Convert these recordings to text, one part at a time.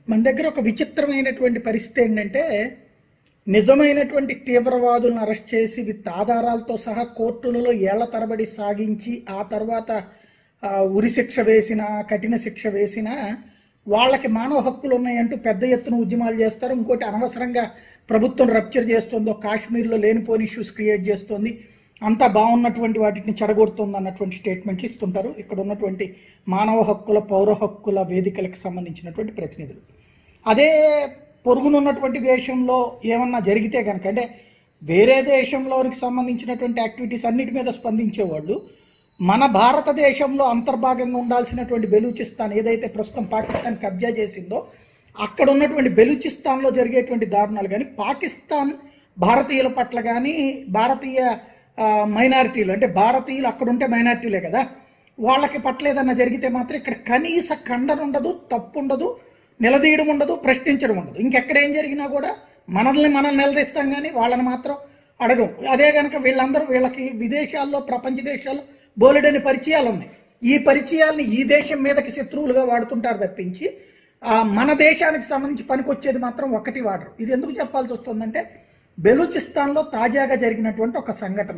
మన దగ్గర ఒక విచిత్రమైనటువంటి పరిస్థితి ఏంటంటే నిజమైనటువంటి తీవ్రవాదులను అరెస్ట్ చేసి విత్ ఆధారాలతో సహా కోర్టులలో ఏళ్ల తరబడి సాగించి ఆ తర్వాత ఆ, ఉరి శిక్ష వేసిన కఠిన శిక్ష వేసిన వాళ్ళకి మానవ హక్కులు ఉన్నాయంటూ పెద్ద ఎత్తున ఉద్యమాలు చేస్తారు ఇంకోటి అనవసరంగా ప్రభుత్వం రప్చర్ చేస్తుందో కాశ్మీర్లో లేనిపోని ఇష్యూస్ క్రియేట్ చేస్తోంది అంతా బాగున్నటువంటి వాటిని చెడగొడుతుంది అన్నటువంటి స్టేట్మెంట్లు ఇస్తుంటారు ఇక్కడ ఉన్నటువంటి మానవ హక్కుల పౌర హక్కుల వేదికలకు సంబంధించినటువంటి ప్రతినిధులు అదే పొరుగునున్నటువంటి దేశంలో ఏమన్నా జరిగితే కనుక అంటే వేరే దేశంలోనికి సంబంధించినటువంటి యాక్టివిటీస్ అన్నిటి మీద స్పందించేవాళ్ళు మన భారతదేశంలో అంతర్భాగంగా ఉండాల్సినటువంటి బెలూచిస్తాన్ ఏదైతే ప్రస్తుతం పాకిస్తాన్ కబ్జా చేసిందో అక్కడ ఉన్నటువంటి బెలూచిస్తాన్లో జరిగేటువంటి దారుణాలు కానీ పాకిస్తాన్ భారతీయుల పట్ల కానీ భారతీయ ఆ, మైనారిటీలు అంటే భారతీయులు అక్కడ ఉంటే మైనారిటీలే కదా వాళ్ళకి పట్ల ఏదన్నా జరిగితే మాత్రం ఇక్కడ కనీస ఖండన ఉండదు తప్పు ఉండదు నిలదీయడం ఉండదు ప్రశ్నించడం ఉండదు ఇంకెక్కడ ఏం జరిగినా కూడా మనల్ని మనం నిలదీస్తాం కానీ వాళ్ళని మాత్రం అడగం అదే కనుక వీళ్ళందరూ వీళ్ళకి విదేశాల్లో ప్రపంచ దేశాల్లో బోలెడని పరిచయాలు ఉన్నాయి ఈ పరిచయాల్ని ఈ దేశం మీదకి శత్రువులుగా వాడుతుంటారు తప్పించి ఆ, మన దేశానికి సంబంధించి పనికొచ్చేది మాత్రం ఒకటి వాడరు ఇది ఎందుకు చెప్పాల్సి వస్తుందంటే బెలూచిస్తాన్లో తాజాగా జరిగినటువంటి ఒక సంఘటన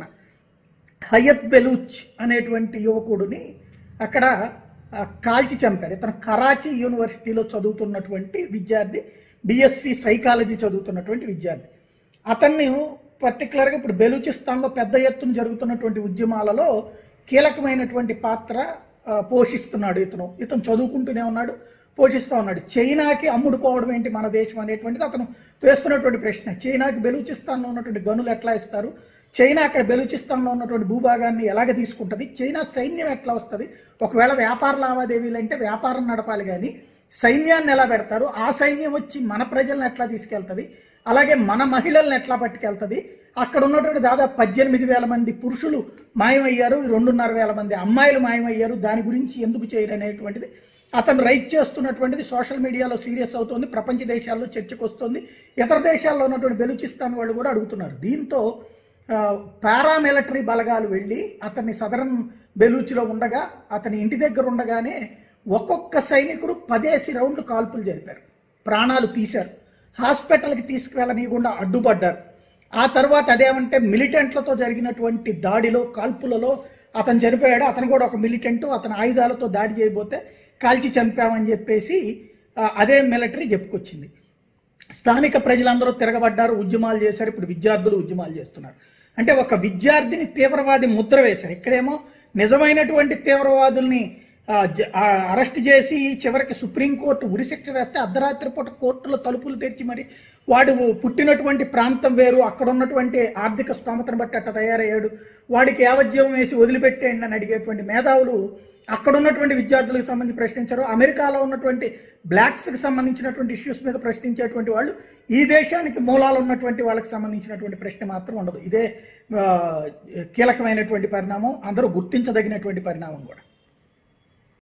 హయత్ బెలూచ్ అనేటువంటి యువకుడిని అక్కడ ఆ, కాల్చి చంపారు ఇతను కరాచీ యూనివర్సిటీలో చదువుతున్నటువంటి విద్యార్థి బిఎస్సి సైకాలజీ చదువుతున్నటువంటి విద్యార్థి అతన్ని పర్టికులర్గా ఇప్పుడు బెలూచిస్తాన్లో పెద్ద ఎత్తున జరుగుతున్నటువంటి ఉద్యమాలలో కీలకమైనటువంటి పాత్ర ఆ, పోషిస్తున్నాడు ఇతను ఇతను చదువుకుంటూనే ఉన్నాడు పోషిస్తూ ఉన్నాడు చైనాకి అమ్ముడు పోవడం ఏంటి మన దేశం అనేటువంటిది అతను వేస్తున్నటువంటి ప్రశ్న చైనాకి బెలూచిస్తాన్లో ఉన్నటువంటి గనులు ఎట్లా ఇస్తారు చైనా అక్కడ బెలూచిస్తాన్లో ఉన్నటువంటి భూభాగాన్ని ఎలాగ తీసుకుంటుంది చైనా సైన్యం ఎట్లా వస్తుంది ఒకవేళ వ్యాపార లావాదేవీలు అంటే వ్యాపారం నడపాలి కానీ సైన్యాన్ని ఎలా పెడతారు ఆ సైన్యం వచ్చి మన ప్రజలను ఎట్లా తీసుకెళ్తుంది అలాగే మన మహిళల్ని ఎట్లా పట్టుకెళ్తుంది అక్కడ ఉన్నటువంటి దాదాపు పద్దెనిమిది వేల మంది పురుషులు మాయమయ్యారు ఈ రెండున్నర వేల మంది అమ్మాయిలు మాయమయ్యారు దాని గురించి ఎందుకు చేయరు అనేటువంటిది అతను రైట్ చేస్తున్నటువంటిది సోషల్ మీడియాలో సీరియస్ అవుతుంది ప్రపంచ దేశాల్లో చర్చకు వస్తుంది ఇతర దేశాల్లో ఉన్నటువంటి బెలూచిస్తాన్ వాళ్ళు కూడా అడుగుతున్నారు దీంతో ఆ, పారామిలిటరీ బలగాలు వెళ్ళి అతన్ని సదరన్ బెలూచిలో ఉండగా అతని ఇంటి దగ్గర ఉండగానే ఒక్కొక్క సైనికుడు పదేసి రౌండ్లు కాల్పులు జరిపారు ప్రాణాలు తీశారు హాస్పిటల్కి తీసుకువెళ్ళనీయకుండా అడ్డుపడ్డారు ఆ తర్వాత అదేమంటే మిలిటెంట్లతో జరిగినటువంటి దాడిలో కాల్పులలో అతను చనిపోయాడు అతను కూడా ఒక మిలిటెంట్ అతని ఆయుధాలతో దాడి చేయబోతే కాల్చి చంపామని చెప్పేసి ఆ, అదే మిలిటరీ చెప్పుకొచ్చింది స్థానిక ప్రజలందరూ తిరగబడ్డారు ఉద్యమాలు చేశారు ఇప్పుడు విద్యార్థులు ఉద్యమాలు చేస్తున్నారు అంటే ఒక విద్యార్థిని తీవ్రవాది ముద్ర వేశారు ఇక్కడేమో నిజమైనటువంటి తీవ్రవాదుల్ని ఆ, జ- ఆ, అరెస్ట్ చేసి చివరికి సుప్రీంకోర్టు ఉరిశిక్ష వేస్తే అర్ధరాత్రి పూట కోర్టులో తలుపులు తెరిచి మరి వాడు పుట్టినటువంటి ప్రాంతం వేరు అక్కడ ఉన్నటువంటి ఆర్థిక స్తోమతను బట్టి అట్ట తయారయ్యాడు వాడికి యావజ్జీవం వేసి వదిలిపెట్టేయండి అని అడిగేటువంటి మేధావులు అక్కడ ఉన్నటువంటి విద్యార్థులకు సంబంధించి ప్రశ్నించారు అమెరికాలో ఉన్నటువంటి బ్లాక్స్కి సంబంధించినటువంటి ఇష్యూస్ మీద ప్రశ్నించేటువంటి వాళ్ళు ఈ దేశానికి మూలాలు ఉన్నటువంటి వాళ్ళకి సంబంధించినటువంటి ప్రశ్న మాత్రం ఉండదు ఇదే ఆ, కీలకమైనటువంటి పరిణామం అందరూ గుర్తించదగినటువంటి పరిణామం కూడా